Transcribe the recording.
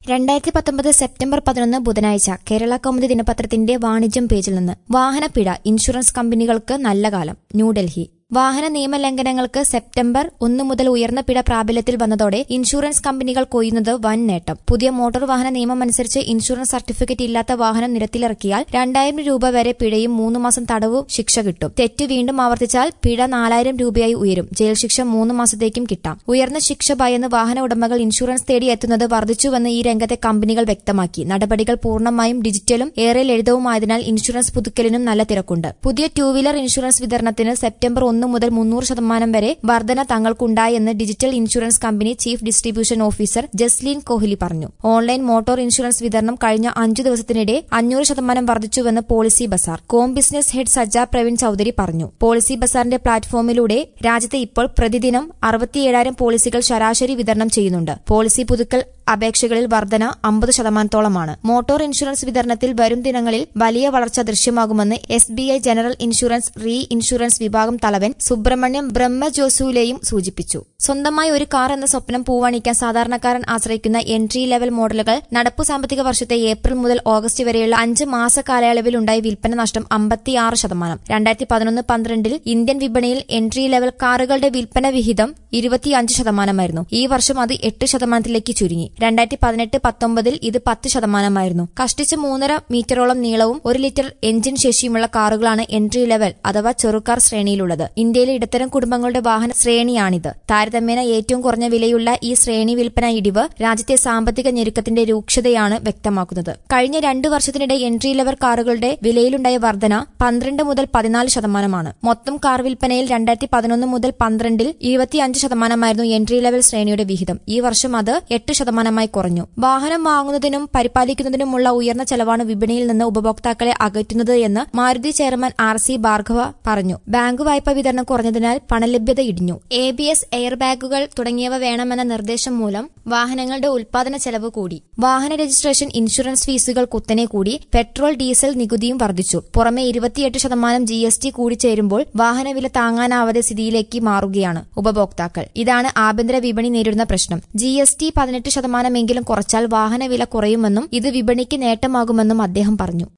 രണ്ടായിരത്തി പത്തൊമ്പത് സെപ്റ്റംബർ പതിനൊന്ന് ബുധനാഴ്ച കേരള കൗമുദി ദിനപത്രത്തിന്റെ വാണിജ്യം പേജിൽ നിന്ന് വാഹനപ്പിഴ ഇൻഷുറൻസ് കമ്പനികൾക്ക് നല്ല കാലം ന്യൂഡൽഹി വാഹന നിയമലംഘനങ്ങൾക്ക് സെപ്റ്റംബർ ഒന്ന് മുതൽ ഉയർന്ന പിഴ പ്രാബല്യത്തിൽ വന്നതോടെ ഇൻഷുറൻസ് കമ്പനികൾ കൊയ്യുന്നത് വൻ നേട്ടം പുതിയ മോട്ടോർ വാഹന നിയമം അനുസരിച്ച് ഇൻഷുറൻസ് സർട്ടിഫിക്കറ്റ് ഇല്ലാത്ത വാഹനം നിരത്തിലിറക്കിയാൽ രണ്ടായിരം രൂപ വരെ പിഴയും മൂന്ന് മാസം തടവും ശിക്ഷ കിട്ടും തെറ്റ് വീണ്ടും ആവർത്തിച്ചാൽ പിഴ നാലായിരം രൂപയായി ഉയരും ജയിൽ ശിക്ഷ മൂന്ന് മാസത്തേക്കും കിട്ടാം ഉയർന്ന ശിക്ഷ ഭയന്ന് വാഹന ഉടമകൾ ഇൻഷുറൻസ് തേടി എത്തുന്നത് വർദ്ധിച്ചുവെന്ന് ഈ രംഗത്തെ കമ്പനികൾ വ്യക്തമാക്കി നടപടികൾ പൂർണ്ണമായും ഡിജിറ്റലും ഏറെ ലളിതവുമായതിനാൽ ഇൻഷുറൻസ് പുതുക്കലിനും നല്ല തിരക്കുണ്ട് പുതിയ ടൂ വീലർ ഇൻഷുറൻസ് വിതരണത്തിന് സെപ്റ്റംബർ ഒന്ന് മുതൽ മുന്നൂറ് ശതമാനം വരെ വർധന തങ്ങൾക്കുണ്ടായെന്ന് digital insurance company chief distribution officer Jasleen Kohli പറഞ്ഞു ഓൺലൈൻ മോട്ടോർ ഇൻഷുറൻസ് വിതരണം കഴിഞ്ഞ അഞ്ചു ദിവസത്തിനിടെ അഞ്ഞൂറ് ശതമാനം വർദ്ധിച്ചുവെന്ന് Policy Bazaar com business head Sajja Praveen Chaudhary പറഞ്ഞു പോളിസി ബസാറിന്റെ പ്ലാറ്റ്ഫോമിലൂടെ രാജ്യത്ത് ഇപ്പോൾ പ്രതിദിനം അറുപത്തിയേഴായിരം പോളിസികൾ ശരാശരി വിതരണം ചെയ്യുന്നുണ്ട് പോളിസി പുതുക്കൽ അപേക്ഷകളിൽ വർധന അമ്പത് ശതമാനത്തോളമാണ് മോട്ടോർ ഇൻഷുറൻസ് വിതരണത്തിൽ വരും ദിനങ്ങളിൽ വലിയ വളർച്ച ദൃശ്യമാകുമെന്ന് S B I general insurance reinsurance വിഭാഗം തലവൻ സുബ്രഹ്മണ്യം ബ്രഹ്മജോസുലെയും സൂചിപ്പിച്ചു സ്വന്തമായി ഒരു കാർ എന്ന സ്വപ്നം പൂവണിക്കാൻ സാധാരണക്കാരൻ ആശ്രയിക്കുന്ന എൻട്രി ലെവൽ മോഡലുകൾ നടപ്പു സാമ്പത്തിക വർഷത്തെ ഏപ്രിൽ മുതൽ ഓഗസ്റ്റ് വരെയുള്ള അഞ്ച് മാസ കാലയളവിലുണ്ടായ വിൽപ്പന നഷ്ടം അമ്പത്തിയാറ് ശതമാനം രണ്ടായിരത്തി പതിനൊന്ന് പന്ത്രണ്ടിൽ ഇന്ത്യൻ വിപണിയിൽ എൻട്രി ലെവൽ കാറുകളുടെ വിൽപ്പന വിഹിതം ഇരുപത്തിയഞ്ച് ശതമാനമായിരുന്നു ഈ വർഷം അത് എട്ട് ശതമാനത്തിലേക്ക് ചുരുങ്ങി രണ്ടായിരത്തി പതിനെട്ട് പത്തൊമ്പതിൽ ഇത് പത്ത് ശതമാനമായിരുന്നു കഷ്ടിച്ച് മൂന്നര മീറ്ററോളം നീളവും ഒരു ലിറ്റർ എഞ്ചിൻ ശേഷിയുമുള്ള കാറുകളാണ് എൻട്രി ലെവൽ അഥവാ ചെറുകാർ ശ്രേണിയിലുള്ളത് ഇന്ത്യയിലെ ഇടത്തരം കുടുംബങ്ങളുടെ വാഹന ശ്രേണിയാണിത് താരതമ്യേന ഏറ്റവും കുറഞ്ഞ വിലയുള്ള ഈ ശ്രേണി വിൽപ്പന ഇടിവ് രാജ്യത്തെ സാമ്പത്തിക ഞെരുക്കത്തിന്റെ രൂക്ഷതയാണ് വ്യക്തമാക്കുന്നത് കഴിഞ്ഞ രണ്ടു വർഷത്തിനിടെ എൻട്രി ലെവൽ കാറുകളുടെ വിലയിലുണ്ടായ വർധന പന്ത്രണ്ട് മുതൽ പതിനാല് ശതമാനമാണ് മൊത്തം കാർ വിൽപ്പനയിൽ രണ്ടായിരത്തി പതിനൊന്ന് മുതൽ പന്ത്രണ്ടിൽ ഇരുപത്തിയഞ്ച് ശതമാനമായിരുന്നു എൻട്രി ലെവൽ ശ്രേണിയുടെ വിഹിതം ഈ വർഷം അത് എട്ട് ശതമാനമായി കുറഞ്ഞു വാഹനം വാങ്ങുന്നതിനും പരിപാലിക്കുന്നതിനുമുള്ള ഉയർന്ന ചെലവാണ് വിപണിയിൽ നിന്ന് ഉപഭോക്താക്കളെ അകറ്റുന്നത് എന്ന് Maruti chairman R C Bhargava പറഞ്ഞു ബാങ്ക് വായ്പ വിതരണം കുറഞ്ഞതിനാൽ പണലഭ്യത ഇടിഞ്ഞു എ ബി എസ് എയർ ബാഗുകൾ തുടങ്ങിയവ വേണമെന്ന നിർദ്ദേശം മൂലം വാഹനങ്ങളുടെ ഉൽപാദന ചെലവ് കൂടി വാഹന രജിസ്ട്രേഷൻ ഇൻഷുറൻസ് ഫീസുകൾ കുത്തനെ കൂടി പെട്രോൾ ഡീസൽ നികുതിയും വർദ്ധിച്ചു പുറമെ ഇരുപത്തിയെട്ട് ശതമാനം ജി എസ് ടി കൂടിച്ചേരുമ്പോൾ വാഹനവില താങ്ങാനാവാതെ സ്ഥിതിയിലേക്ക് മാറുകയാണ് ഉപഭോക്താക്കൾ ഇതാണ് ആഭ്യന്തര വിപണി നേരിടുന്ന പ്രശ്നം ജി എസ് ടി പതിനെട്ട് ശതമാനമെങ്കിലും കുറച്ചാൽ വാഹനവില കുറയുമെന്നും ഇത് വിപണിക്ക് നേട്ടമാകുമെന്നും അദ്ദേഹം പറഞ്ഞു